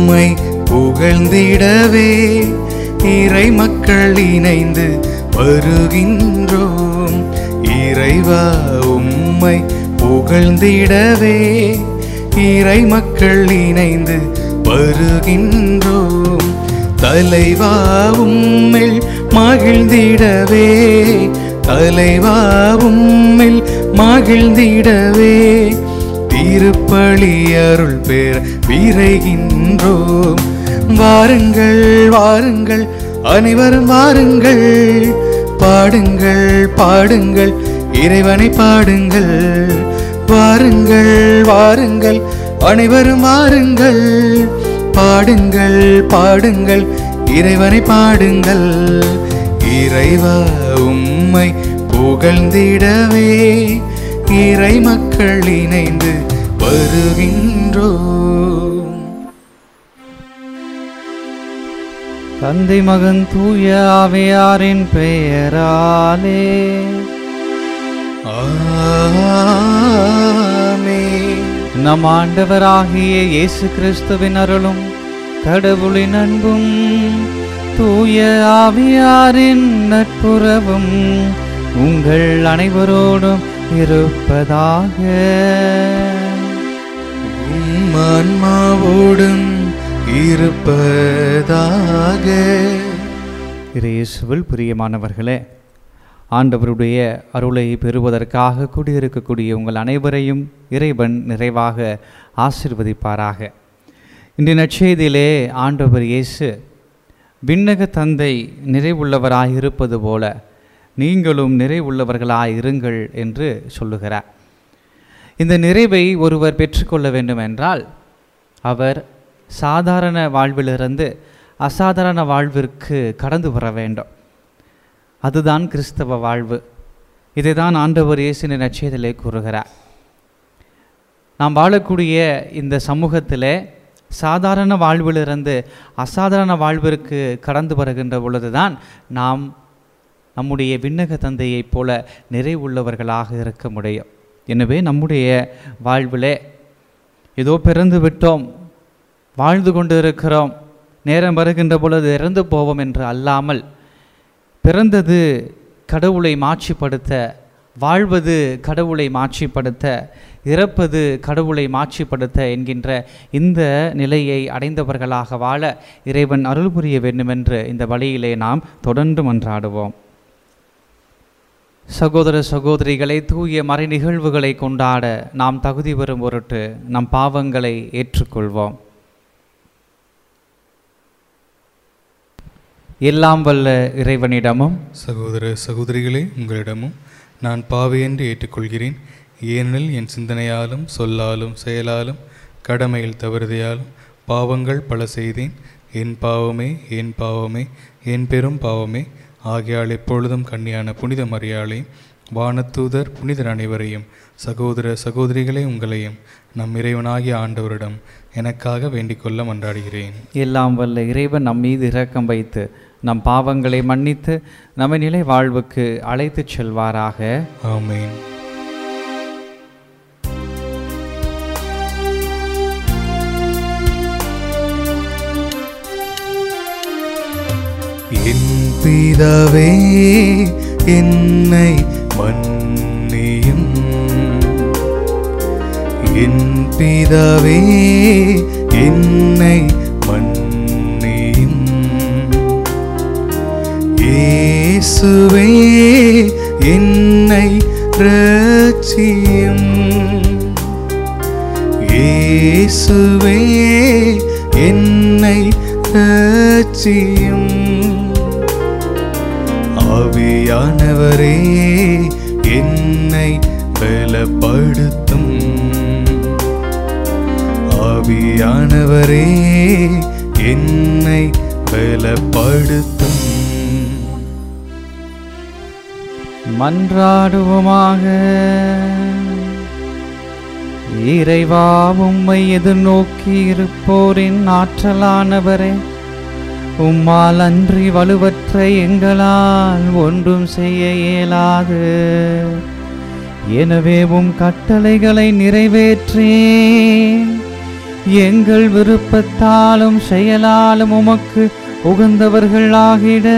உம்மை புகழ்ந்திடவே இறை மக்கள் இணைந்து வருகின்றோம் இறைவா உம்மை புகழ்ந்திடவே இறை மக்கள் இணைந்து வருகின்றோம் தலைவா உம்மில் மகிழ்ந்திடவே தலைவா உம்மில் மகிழ்ந்திடவே திருப்பலி அருள் பெற விரைகின்றோம் வாருங்கள் வாருங்கள் அனைவரும் வாருங்கள் பாடுங்கள் பாடுங்கள் இறைவனை பாடுங்கள் வாருங்கள் வாருங்கள் அனைவரும் வாருங்கள் பாடுங்கள் பாடுங்கள் இறைவனை பாடுங்கள் இறைவா உம்மை புகழ்ந்திடவே இறை மக்கள் இணைந்து வருகின்றோம் தந்தை மகன் தூய ஆவியாரின் பெயராலே ஆமென். நம் ஆண்டவராகிய இயேசு கிறிஸ்துவின் அருளும் கடவுளின் அன்பும் தூய ஆவியாரின் நட்புறவும் உங்கள் அனைவரோடும் இருப்பதாக உம் ஆன்மாவோடும் இருப்பதாக திரு இயேசுவில் பிரியமானவர்களே ஆண்டவருடைய அருளை பெறுவதற்காக கூடியிருக்கக்கூடிய உங்கள் அனைவரையும் இறைவன் நிறைவாக ஆசிர்வதிப்பாராக இன்றைய நற்செய்தியிலே ஆண்டவர் இயேசு விண்ணக தந்தை நிறைவுள்ளவராய் இருப்பது போல நீங்களும் நிறைவுள்ளவர்களாய் இருங்கள் என்று சொல்லுகிறார் இந்த நிறைவை ஒருவர் பெற்றுக்கொள்ள வேண்டும் என்றால் அவர் சாதாரண வாழ்விலிருந்து அசாதாரண வாழ்விற்கு கடந்து வர வேண்டும் அதுதான் கிறிஸ்தவ வாழ்வு இதை தான் ஆண்டவர் இயேசுவின் நச்சேதலே கூறுகிறார் நாம் வாழக்கூடிய இந்த சமூகத்திலே சாதாரண வாழ்விலிருந்து அசாதாரண வாழ்விற்கு கடந்து வருகின்ற பொழுதுதான் நாம் நம்முடைய விண்ணக தந்தையைப் போல நிறைவுள்ளவர்களாக இருக்க முடியும் எனவே நம்முடைய வாழ்விலே ஏதோ பிறந்து விட்டோம் வாழ்ந்து கொண்டு இருக்கிறோம் நேரம் வருகின்ற பொழுது இறந்து போவோம் என்று அல்லாமல் பிறந்தது கடவுளை மாட்சிப்படுத்த வாழ்வது கடவுளை மாட்சிப்படுத்த இறப்பது கடவுளை மாட்சிப்படுத்த என்கின்ற இந்த நிலையை அடைந்தவர்களாக வாழ இறைவன் அருள் புரிய வேண்டுமென்று இந்த வழியிலே நாம் தொடர்ந்து மன்றாடுவோம் சகோதர சகோதரிகளை தூய மறை நிகழ்வுகளை கொண்டாட நாம் தகுதி பெறும் பொருட்டு நம் பாவங்களை ஏற்றுக்கொள்வோம் எல்லாம் வல்ல இறைவனிடமும் சகோதர சகோதரிகளே உங்களிடமும் நான் பாவையென்று ஏற்றுக்கொள்கிறேன் ஏனெனில் என் சிந்தனையாலும் சொல்லாலும் செயலாலும் கடமையில் தவறுதையாலும் பாவங்கள் பல செய்தேன் என் பாவமே என் பாவமே என் பெரும் பாவமே ஆகையால் எப்பொழுதும் கன்னியான புனித மரியாளையும் வானத்தூதர் புனிதர் அனைவரையும் சகோதர சகோதரிகளே உங்களையும் நம் இறைவனாகிய ஆண்டவரிடம் எனக்காக வேண்டிக் கொள்ள மன்றாடுகிறேன் எல்லாம் வல்ல இறைவன் நம் மீது இரக்கம் வைத்து நம் பாவங்களை மன்னித்து நம்மை நிலை வாழ்வுக்கு அழைத்துச் செல்வாராக ஆமென் என் பிதாவே என்னை மன்னியும் என் பிதாவே என்னை மன்னியும் இயேசுவே என்னை ரட்சியும் இயேசுவே என்னை ரட்சியும் ஆவியானவரே என்னை பலப்படுத்தும் ஆவியானவரே என்னை பலப்படுத்தும் மன்றாடுவோமாக இறைவா உம்மை எதிர்நோக்கி இருப்போரின் ஆற்றலானவரே உம்மால் அன்றி வலுவற்ற எங்களால் ஒன்றும் செய்ய இயலாது எனவே உம் கட்டளைகளை நிறைவேற்றி எங்கள் விருப்பத்தாலும் செயலாலும் உமக்கு உகந்தவர்களாகிட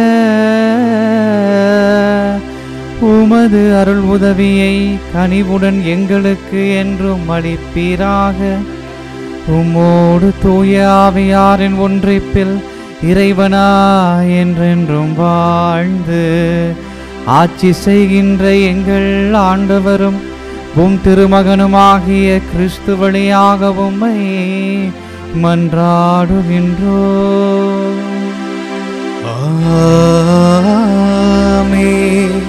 உமது அருள் உதவியை கனிவுடன் எங்களுக்கு என்றும் அளிப்பீராக உம்மோடு தூய ஆவியாரின் ஒன்றிப்பில் இறைவனா என்றென்றும் வாழ்ந்து ஆட்சி செய்கின்ற எங்கள் ஆண்டவரும் உம் திருமகனுமாகிய கிறிஸ்து வழியாக உம்மை மன்றாடுகின்றோ ஆமென்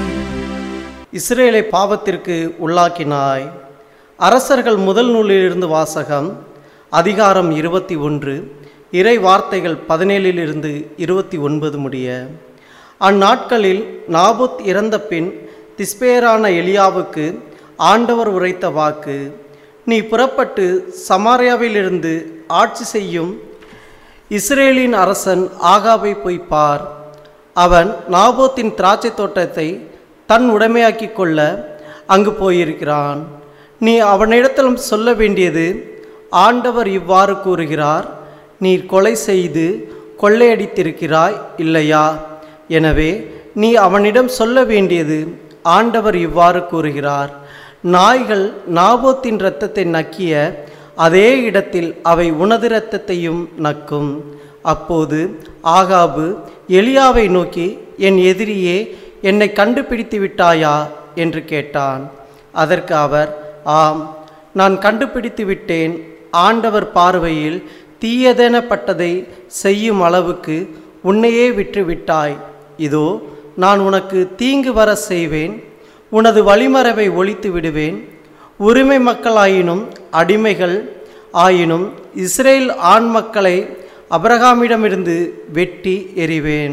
இஸ்ரேலை பாவத்திற்கு உள்ளாக்கினாய் அரசர்கள் முதல் நூலிலிருந்து வாசகம் அதிகாரம் இருபத்தி ஒன்று இறை வார்த்தைகள் பதினேழிலிருந்து இருபத்தி ஒன்பது முடிய அந்நாட்களில் நாபுத் இறந்த பின் திஸ்பேரான எலியாவுக்கு ஆண்டவர் உரைத்த வாக்கு நீ புறப்பட்டு சமாரியாவிலிருந்து ஆட்சி செய்யும் இஸ்ரேலின் அரசன் ஆகாவை போய் பார் அவன் நாபோத்தின் திராட்சை தோட்டத்தை தன் உடைமையாக்கிக் கொள்ள அங்கு போயிருக்கிறான் நீ அவனிடத்திலும் சொல்ல வேண்டியது ஆண்டவர் இவ்வாறு கூறுகிறார் நீர் கொலை செய்து கொள்ளையடித்திருக்கிறாய் இல்லையா எனவே நீ அவனிடம் சொல்ல வேண்டியது ஆண்டவர் இவ்வாறு கூறுகிறார் நாய்கள் நாபோத்தின் இரத்தத்தை நக்கிய அதே இடத்தில் அவை உனது இரத்தத்தையும் நக்கும் அப்போது ஆகாபு எலியாவை நோக்கி என் எதிரியே என்னை கண்டுபிடித்து விட்டாயா என்று கேட்டான் அதற்கு அவர் ஆம் நான் கண்டுபிடித்து விட்டேன் ஆண்டவர் பார்வையில் தீயதெனப்பட்டதை செய்யும் அளவுக்கு உன்னையே விட்டு விட்டாய் இதோ நான் உனக்கு தீங்கு வர செய்வேன் உனது வழிமரபை ஒழித்து விடுவேன் உரிமை மக்களாயினும் அடிமைகள் ஆயினும் இஸ்ரேல் ஆண் மக்களை அபிரகாமிடமிருந்து வெட்டி எறிவேன்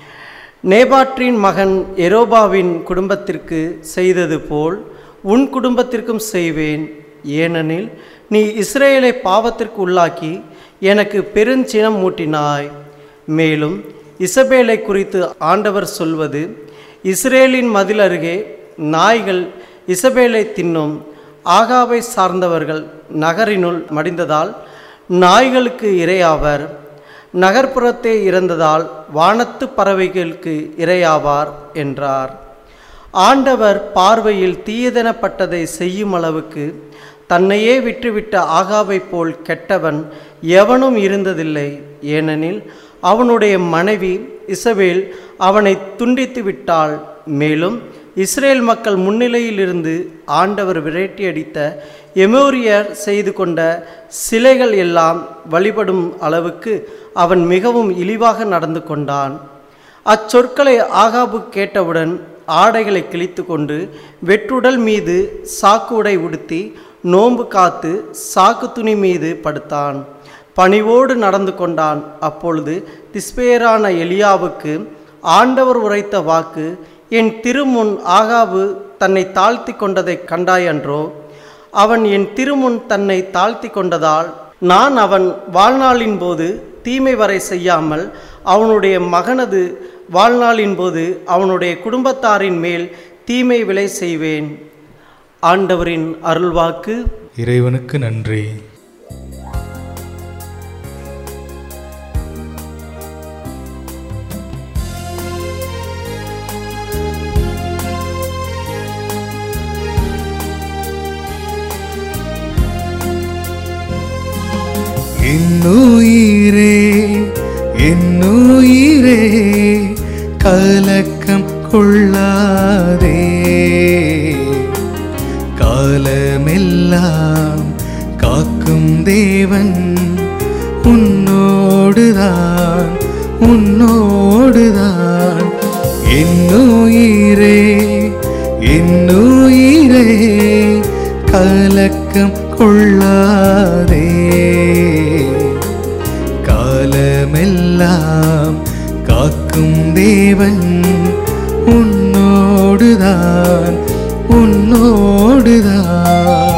நேபாற்றின் மகன் எரோபாவின் குடும்பத்திற்கு செய்தது போல் உன் குடும்பத்திற்கும் செய்வேன் ஏனெனில் நீ இஸ்ரேலை பாவத்திற்கு உள்ளாக்கி எனக்கு பெருஞ்சினம் மூட்டினாய் மேலும் இசபேலை குறித்து ஆண்டவர் சொல்வது இஸ்ரேலின் மதில் அருகே நாய்கள் இசபேலை தின்னும் ஆகாவை சார்ந்தவர்கள் நகரினுள் மடிந்ததால் நாய்களுக்கு இரையாவர் நகர்ப்புறத்தே இறந்ததால் வானத்து பறவைகளுக்கு இரையாவார் என்றார் ஆண்டவர் பார்வையில் தீயதெனப்பட்டதை செய்யும் அளவுக்கு தன்னையே விட்டுவிட்ட ஆகாவைப் போல் கெட்டவன் எவனும் இருந்ததில்லை ஏனெனில் அவனுடைய மனைவி இசபேல் அவனை துண்டித்து விட்டாள் மேலும் இஸ்ரேல் மக்கள் முன்னிலையிலிருந்து ஆண்டவர் விரட்டியடித்த எமோரியர் செய்து கொண்ட சிலைகள் எல்லாம் வழிபடும் அளவுக்கு அவன் மிகவும் இழிவாக நடந்து கொண்டான் அச்சொற்களை ஆகாபு கேட்டவுடன் ஆடைகளை கிழித்து கொண்டு வெற்றுடல் மீது சாக்கு உடை உடுத்தி நோன்பு காத்து சாக்கு துணி மீது படுத்தான் பணிவோடு நடந்து கொண்டான் அப்பொழுது திஸ்பேரான எலியாவுக்கு ஆண்டவர் உரைத்த வாக்கு என் திருமுன் ஆகாபு தன்னை தாழ்த்தி கொண்டதை கண்டாயன்றோ அவன் என் திருமுன் தன்னை தாழ்த்தி கொண்டதால் நான் அவன் வாழ்நாளின் போது தீமை வரை செய்யாமல் அவனுடைய மகனது வாழ்நாளின் போது அவனுடைய குடும்பத்தாரின் மேல் தீமை விளை செய்வேன் ஆண்டவரின் அருள்வாக்கு இறைவனுக்கு நன்றி என்னுயிரே என்னுயிரே கலக்கம் கொள்ளாதே காலமெல்லாம் காக்கும் தேவன் உன்னோடுதான் உன்னோடுதான் என்னுயிரே என்னுயிரே கலக்கம் கொள்ளாதே காலமெல்லாம் காக்கும் தேவன் உன்னோடுதான் உன்னோடுதான்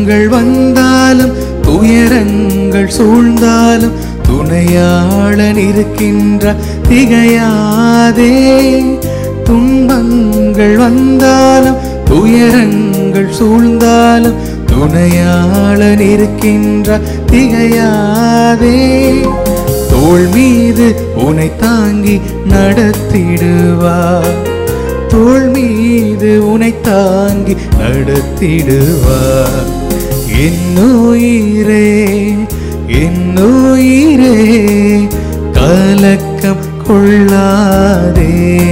துன்பங்கள் வந்தாலும் துயரங்கள் சூழ்ந்தாலும் துணையாளன் இருக்கின்ற திகையாதே துன்பங்கள் வந்தாலும் துயரங்கள் சூழ்ந்தாலும் துணையாளன் இருக்கின்ற திகையாதே தோள் மீது உனை தாங்கி நடத்திடுவார் தோள் மீது உனை தாங்கி நடத்திடுவார் என்னுயிரே என்னுயிரே கலக்கம் கொள்ளாதே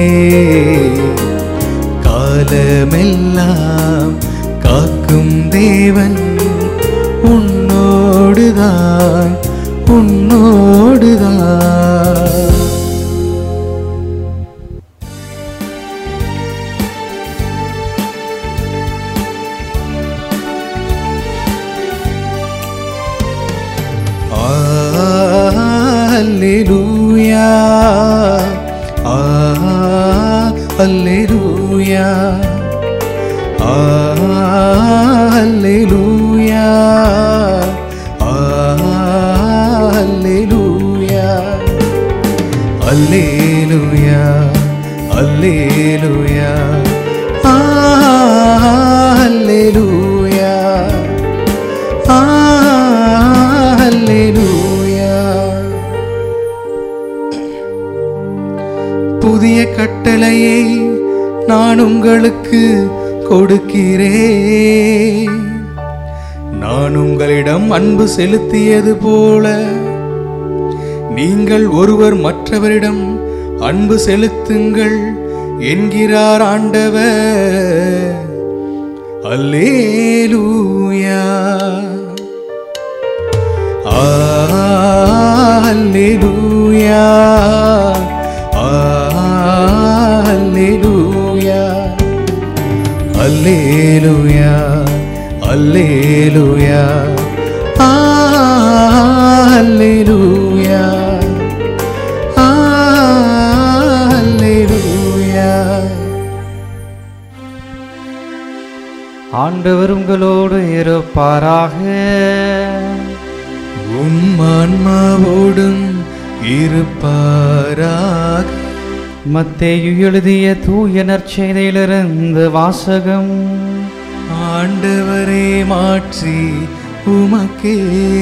காலமெல்லாம் காக்கும் தேவன் உன்னோடுதான் உன்னோடுதான் Alleluia. Ah, Alleluia. Ah, Alleluia. Ah, Alleluia. Alleluia. Alleluia. Ah, Alleluia. Ah, Alleluia. புதிய கட்டளையை நான் உங்களுக்கு கொடுக்கிறேன் நான் உங்களிடம் அன்பு செலுத்தியது போல நீங்கள் ஒருவர் மற்றவரிடம் அன்பு செலுத்துங்கள் என்கிறார் ஆண்டவர் அல்லேலூயா அல்லேலூயா அல்லேலூயா அல்லேலூயா அல்லேலூயா அல்லேலூயா அல்லேலூயா ஆண்டவர் உங்களோடு இருப்பாராக உம் ஆன்மாவோடும் இருப்பாராக மத்தேயு எழுதிய தூய நற்செய்தியிலிருந்து வாசகம் ஆண்டவரே மாற்றி உமக்கே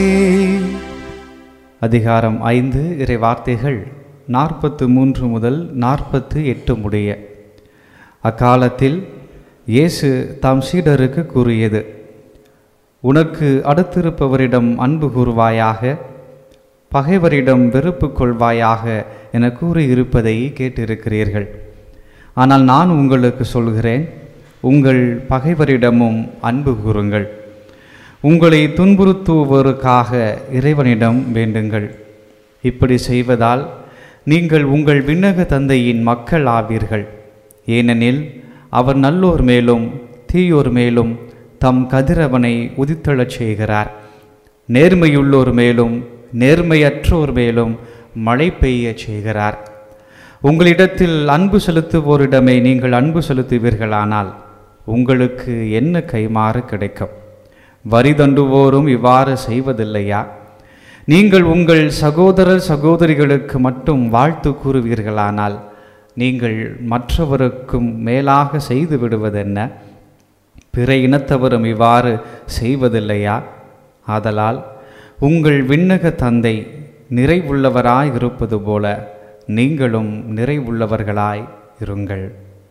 அதிகாரம் ஐந்து இறை வார்த்தைகள் நாற்பத்து மூன்று முதல் நாற்பத்து எட்டு முடிய அக்காலத்தில் இயேசு தாம் சீடருக்கு கூறியது உனக்கு அடுத்திருப்பவரிடம் அன்பு கூறுவாயாக பகைவரிடம் வெறுப்பு கொள்வாயாக என கூறியிருப்பதை கேட்டிருக்கிறீர்கள் ஆனால் நான் உங்களுக்கு சொல்கிறேன் உங்கள் பகைவரிடமும் அன்பு கூறுங்கள் உங்களை துன்புறுத்துவோருக்காக இறைவனிடம் வேண்டுங்கள் இப்படி செய்வதால் நீங்கள் உங்கள் விண்ணக தந்தையின் மக்கள் ஆவீர்கள் ஏனெனில் அவர் நல்லோர் மேலும் தீயோர் மேலும் தம் கதிரவனை உதித்தெழச் செய்கிறார் நேர்மையுள்ளோர் மேலும் நேர்மையற்றோர் மேலும் மழை பெய்யச் செய்கிறார் உங்களிடத்தில் அன்பு செலுத்துவோரிடமே நீங்கள் அன்பு செலுத்துவீர்களானால் உங்களுக்கு என்ன கைமாறு கிடைக்கும் வரி தண்டுவோரும் இவ்வாறு செய்வதில்லையா நீங்கள் உங்கள் சகோதரர் சகோதரிகளுக்கு மட்டும் வாழ்த்து கூறுவீர்களானால் நீங்கள் மற்றவருக்கும் மேலாக செய்து விடுவதென்ன பிற இனத்தவரும் இவ்வாறு செய்வதில்லையா ஆதலால் உங்கள் விண்ணக தந்தை நிறைவுள்ளவராய் இருப்பது போல நீங்களும் நிறைவுள்ளவர்களாய் இருங்கள்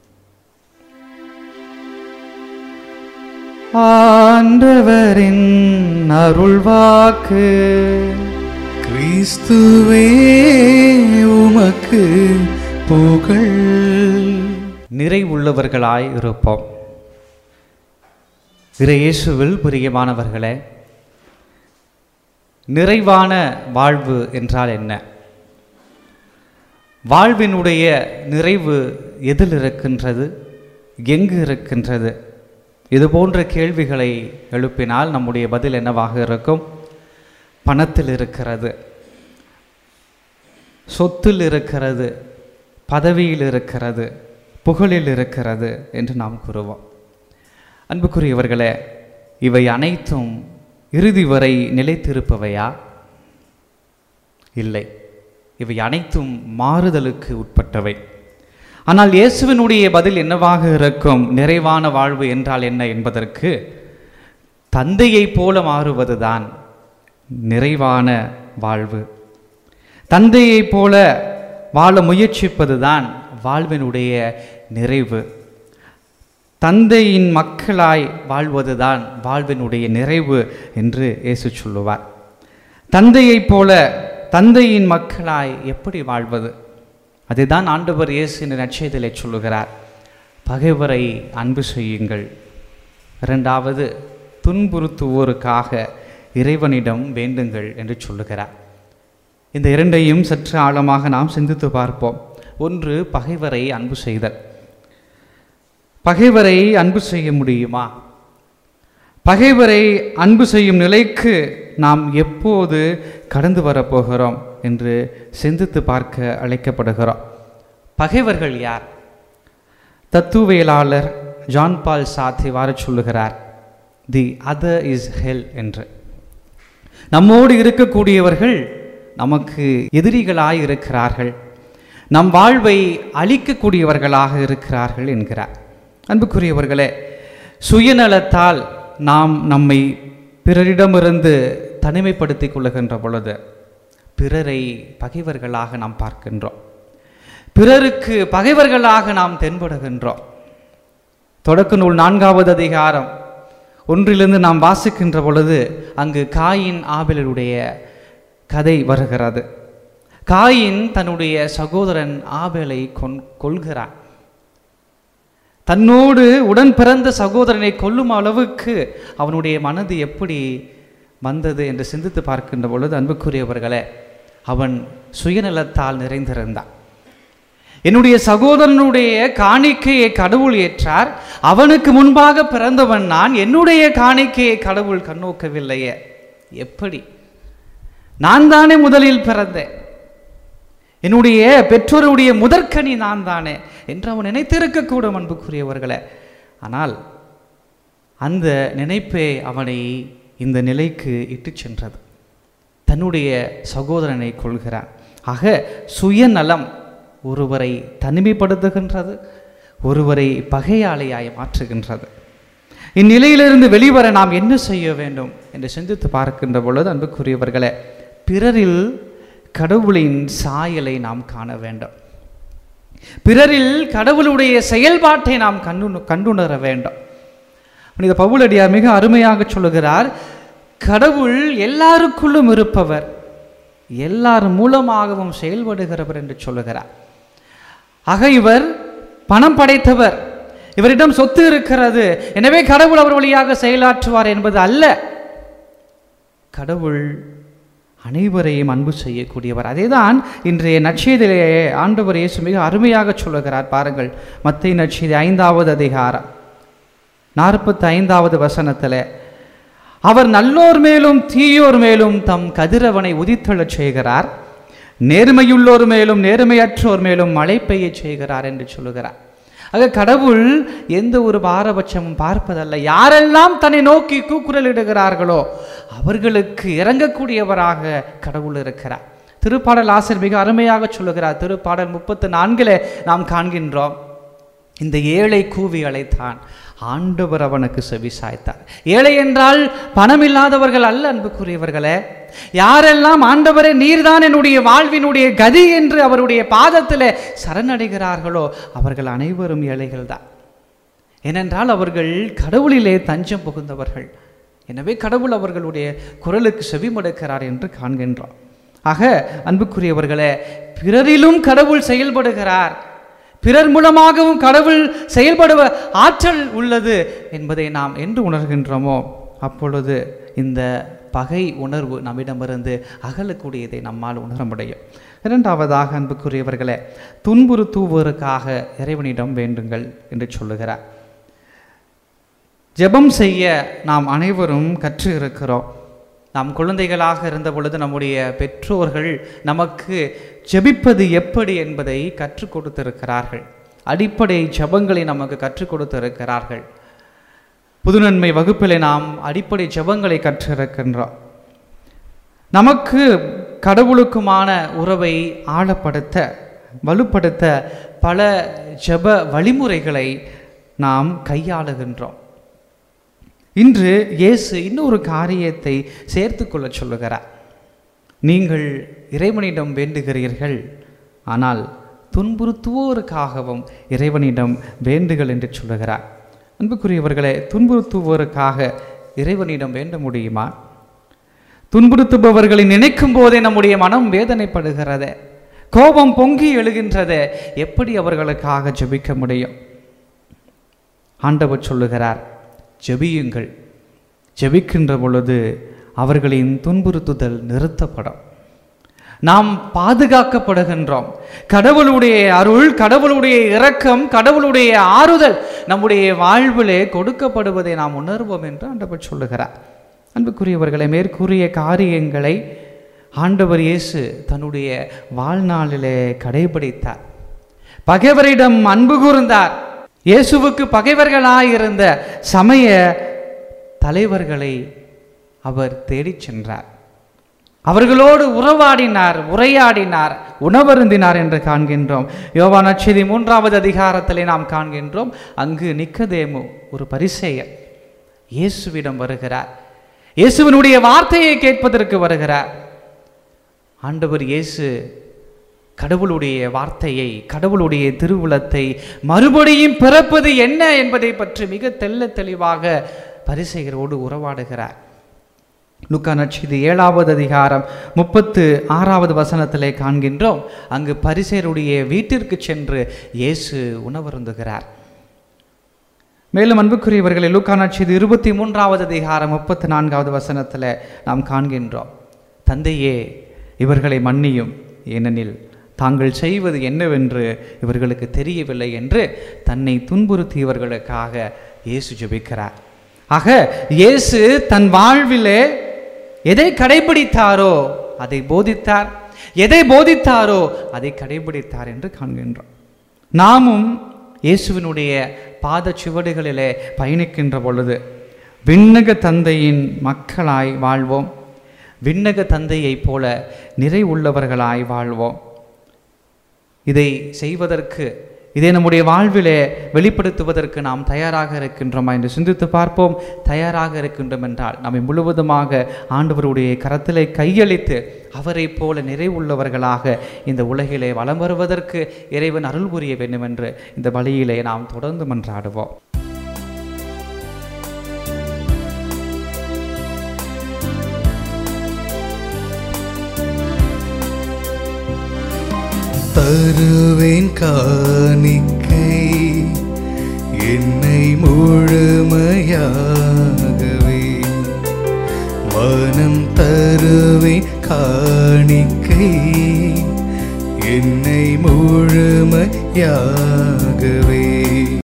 ஆண்டவரின் அருள்வாக்கு கிறிஸ்துவே உமக்கு புகழ் நிறைவுள்ளவர்களாய் இருப்போம் இறை இயேசுவில் பிரியமானவர்களே நிறைவான வாழ்வு என்றால் என்ன வாழ்வினுடைய நிறைவு எதில் இருக்கின்றது எங்கு இருக்கின்றது இது போன்ற கேள்விகளை எழுப்பினால் நம்முடைய பதில் என்னவாக இருக்கும் பணத்தில் இருக்கிறது சொத்தில் இருக்கிறது பதவியில் இருக்கிறது புகழில் இருக்கிறது என்று நாம் கூறுவோம் அன்புக்குரியவர்களே இவை அனைத்தும் இறுதி வரை நிலைத்திருப்பவையா இல்லை இவை அனைத்தும் மாறுதலுக்கு உட்பட்டவை ஆனால் இயேசுவினுடைய பதில் என்னவாக இருக்கும் நிறைவான வாழ்வு என்றால் என்ன என்பதற்கு தந்தையைப் போல மாறுவதுதான் நிறைவான வாழ்வு தந்தையைப் போல வாழ முயற்சிப்பதுதான் வாழ்வினுடைய நிறைவு தந்தையின் மக்களாய் வாழ்வதுதான் வாழ்வினுடைய நிறைவு என்று இயேசு சொல்லுவார் தந்தையைப் போல தந்தையின் மக்களாய் எப்படி வாழ்வது அதுதான் ஆண்டவர் இயேசு இந்த நட்சத்திலே சொல்லுகிறார் பகைவரை அன்பு செய்யுங்கள் இரண்டாவது துன்புறுத்துவோருக்காக இறைவனிடம் வேண்டுங்கள் என்று சொல்லுகிறார் இந்த இரண்டையும் சற்று ஆழமாக நாம் சிந்தித்து பார்ப்போம் ஒன்று பகைவரை அன்பு செய்தல் பகைவரை அன்பு செய்ய முடியுமா பகைவரை அன்பு செய்யும் நிலைக்கு நாம் எப்போது கடந்து வரப்போகிறோம் என்று சிந்தித்து பார்க்க அழைக்கப்படுகிறோம் பகைவர்கள் யார் தத்துவியலாளர் ஜான் பால் சாத் இவ்வாறு சொல்லுகிறார் தி அதர் இஸ் ஹெல் என்று நம்மோடு இருக்கக்கூடியவர்கள் நமக்கு எதிரிகளாய் இருக்கிறார்கள் நம் வாழ்வை அழிக்கக்கூடியவர்களாக இருக்கிறார்கள் என்கிறார் அன்புக்குரியவர்களே சுயநலத்தால் நாம் நம்மை பிறரிடமிருந்து தனிமைப்படுத்திக் கொள்ளுகின்ற பொழுது பிறரை பகைவர்களாக நாம் பார்க்கின்றோம் பிறருக்கு பகைவர்களாக நாம் தென்படுகின்றோம் தொடக்க நூல் நான்காவது அதிகாரம் ஒன்றிலிருந்து நாம் வாசிக்கின்ற பொழுது அங்கு காயின் ஆபேலுடைய கதை வருகிறது காயின் தன்னுடைய சகோதரன் ஆபேலை கொன் கொள்கிறான் தன்னோடு உடன் பிறந்த சகோதரனை கொல்லும் அளவுக்கு அவனுடைய மனது எப்படி வந்தது என்று சிந்தித்து பார்க்கின்ற பொழுது அன்புக்குரியவர்களே அவன் சுயநலத்தால் நிறைந்திருந்தான் என்னுடைய சகோதரனுடைய காணிக்கையை கடவுள் ஏற்றார் அவனுக்கு முன்பாக பிறந்தவன் நான் என்னுடைய காணிக்கையை கடவுள் கண்ணோக்கவில்லையே எப்படி நான் தானே முதலில் பிறந்தேன் என்னுடைய பெற்றோருடைய முதற்கனி நான் தானே என்று அவன் நினைத்திருக்கக்கூடும் அன்புக்குரியவர்களே ஆனால் அந்த நினைப்பே அவனை இந்த நிலைக்கு இட்டுச் சென்றது தன்னுடைய சகோதரனை கொள்கிறான் ஆக சுயநலம் ஒருவரை தனிமைப்படுத்துகின்றது ஒருவரை பகையாளியாய் மாற்றுகின்றது இந்நிலையிலிருந்து வெளிவர நாம் என்ன செய்ய வேண்டும் என்று சிந்தித்து பார்க்கின்ற பொழுது அன்புக்குரியவர்களே பிறரில் கடவுளின் சாயலை நாம் காண வேண்டும் பிறரில் கடவுளுடைய செயல்பாட்டை நாம் கண்டு கண்டுணர வேண்டும் புனித பவுலடியார் மிக அருமையாக சொல்லுகிறார் கடவுள் எல்லாருக்குள்ளும் இருப்பவர் எல்லார் மூலமாகவும் செயல்படுகிறவர் என்று சொல்லுகிறார் ஆக இவர் பணம் படைத்தவர் இவரிடம் சொத்து இருக்கிறது எனவே கடவுள் அவர் வழியாக செயலாற்றுவார் என்பது அல்ல கடவுள் அனைவரையும் அன்பு செய்யக்கூடியவர் அதேதான் இன்றைய நற்செய்தியிலே ஆண்டவர் இயேசு மிக அருமையாக சொல்லுகிறார் பாருங்கள் மத்திய நற்செய்தி ஐந்தாவது அதிகாரம் நாற்பத்தி ஐந்தாவது வசனத்தில் அவர் நல்லோர் மேலும் தீயோர் மேலும் தம் கதிரவனை உதித்தெழச் செய்கிறார் நேர்மையுள்ளோர் மேலும் நேர்மையற்றோர் மேலும் மழை பெய்யச் செய்கிறார் என்று சொல்லுகிறார் ஆக கடவுள் எந்த ஒரு பாரபட்சமும் பார்ப்பதல்ல யாரெல்லாம் தன்னை நோக்கி கூக்குரலிடுகிறார்களோ அவர்களுக்கு இறங்கக்கூடியவராக கடவுள் இருக்கிறார் திருப்பாடல் ஆசிரியர் மிக அருமையாக சொல்லுகிறார் திருப்பாடல் முப்பத்து நான்கிலே நாம் காண்கின்றோம் இந்த ஏழை கூவி அழைத்தான் ஆண்டவர் அவனுக்கு செவி சாய்த்தார் ஏழை என்றால் பணம் இல்லாதவர்கள் அல்ல அன்புக்குரியவர்களே யாரெல்லாம் ஆண்டவரே நீர்தான் என்னுடைய வாழ்வினுடைய கதி என்று அவருடைய பாதத்தில் சரணடைகிறார்களோ அவர்கள் அனைவரும் ஏழைகள் தான் ஏனென்றால் அவர்கள் கடவுளிலே தஞ்சம் புகுந்தவர்கள் எனவே கடவுள் அவர்களுடைய குரலுக்கு செவிமடுக்கிறார் என்று காண்கின்றோம் ஆக அன்புக்குரியவர்களே பிறரிலும் கடவுள் செயல்படுகிறார் பிறர் மூலமாகவும் கடவுள் செயல்படுவ ஆற்றல் உள்ளது என்பதை நாம் என்று உணர்கின்றோமோ அப்பொழுது இந்த பகை உணர்வு நம்மிடமிருந்து அகலக்கூடியதை நம்மால் உணர முடியும் இரண்டாவதாக அன்புக்குரியவர்களே துன்புறுத்துவோருக்காக இறைவனிடம் வேண்டுங்கள் என்று சொல்லுகிறார் ஜெபம் செய்ய நாம் அனைவரும் கற்று இருக்கிறோம் நாம் குழந்தைகளாக இருந்த பொழுது நம்முடைய பெற்றோர்கள் நமக்கு ஜெபிப்பது எப்படி என்பதை கற்றுக் கொடுத்திருக்கிறார்கள் அடிப்படை ஜெபங்களை நமக்கு கற்றுக் கொடுத்திருக்கிறார்கள் புதுநன்மை வகுப்பிலே நாம் அடிப்படை ஜெபங்களை கற்றிருக்கின்றோம் நமக்கு கடவுளுக்குமான உறவை ஆழப்படுத்த வலுப்படுத்த பல ஜெப வழிமுறைகளை நாம் கையாளுகின்றோம் இன்று இயேசு இன்னொரு காரியத்தை சேர்த்து கொள்ள சொல்லுகிறார் நீங்கள் இறைவனிடம் வேண்டுகிறீர்கள் ஆனால் துன்புறுத்துவோருக்காகவும் இறைவனிடம் வேண்டுகள் என்று சொல்லுகிறார் அன்புக்குரியவர்களே துன்புறுத்துவோருக்காக இறைவனிடம் வேண்ட முடியுமா துன்புறுத்துபவர்களை நினைக்கும் போதே நம்முடைய மனம் வேதனைப்படுகிறது கோபம் பொங்கி எழுகின்றது எப்படி அவர்களுக்காக ஜெபிக்க முடியும் ஆண்டவர் சொல்லுகிறார் ஜெபியுங்கள் ஜெபிக்கின்ற பொழுது அவர்களின் துன்புறுத்துதல் நிறுத்தப்படும் நாம் பாதுகாக்கப்படுகின்றோம் கடவுளுடைய அருள் கடவுளுடைய இரக்கம் கடவுளுடைய ஆறுதல் நம்முடைய வாழ்விலே கொடுக்கப்படுவதை நாம் உணர்வோம் என்று ஆண்டவர் சொல்லுகிறார் அன்புக்குரியவர்களை மேற்கூறிய காரியங்களை ஆண்டவர் இயேசு தன்னுடைய வாழ்நாளிலே கடைபிடித்தார் பகைவரிடம் அன்பு கூர்ந்தார் இயேசுவுக்கு பகைவர்களாயிருந்த சமய தலைவர்களை அவர் தேடிச் சென்றார் அவர்களோடு உறவாடினார் உரையாடினார் உணவருந்தினார் என்று காண்கின்றோம் யோவான் நற்செய்தி மூன்றாவது அதிகாரத்திலே நாம் காண்கின்றோம் அங்கு நிக்கதேமு ஒரு பரிசேயர் இயேசுவிடம் வருகிறார் இயேசுவினுடைய வார்த்தையை கேட்பதற்கு வருகிறார் ஆண்டவர் இயேசு கடவுளுடைய வார்த்தையை கடவுளுடைய திருவுளத்தை மறுபடியும் பிறப்பது என்ன என்பதை பற்றி மிக தெள்ள தெளிவாக பரிசெயரோடு உறவாடுகிறார் லுக்கா நட்சதி ஏழாவது அதிகாரம் முப்பத்து ஆறாவது வசனத்திலே காண்கின்றோம் அங்கு பரிசேருடைய வீட்டிற்கு சென்று இயேசு உணவருந்துகிறார் மேலும் அன்புக்குரியவர்களை லூக்கா நட்சதி இருபத்தி மூன்றாவது அதிகாரம் முப்பத்தி நான்காவது வசனத்தில் நாம் காண்கின்றோம் தந்தையே இவர்களை மன்னியும் ஏனெனில் தாங்கள் செய்வது என்னவென்று இவர்களுக்கு தெரியவில்லை என்று தன்னை துன்புறுத்தியவர்களுக்காக இயேசு ஜெபிக்கிறார் ஆக இயேசு தன் வாழ்விலே எதை கடைபிடித்தாரோ அதை போதித்தார் எதை போதித்தாரோ அதை கடைபிடித்தார் என்று காண்கின்றோம் நாமும் இயேசுவினுடைய பாத சுவடுகளிலே பயணிக்கின்ற பொழுது விண்ணக தந்தையின் மக்களாய் வாழ்வோம் விண்ணக தந்தையைப் போல நிறைவுள்ளவர்களாய் வாழ்வோம் இதை செய்வதற்கு இதை நம்முடைய வாழ்விலே வெளிப்படுத்துவதற்கு நாம் தயாராக இருக்கின்றோமா என்று சிந்தித்து பார்ப்போம் தயாராக இருக்கின்றோம் என்றால் நம்மை முழுவதுமாக ஆண்டவருடைய கரத்திலே கையளித்து அவரைப் போல நிறைவுள்ளவர்களாக இந்த உலகிலே வலம் வருவதற்கு இறைவன் அருள் புரிய வேண்டும் என்று இந்த வழியிலே நாம் தொடர்ந்து மன்றாடுவோம் தருவேன் காணிக்கை என்னை முழுமையாகவே மனம் தருவேன் காணிக்கை என்னை முழுமையாகவே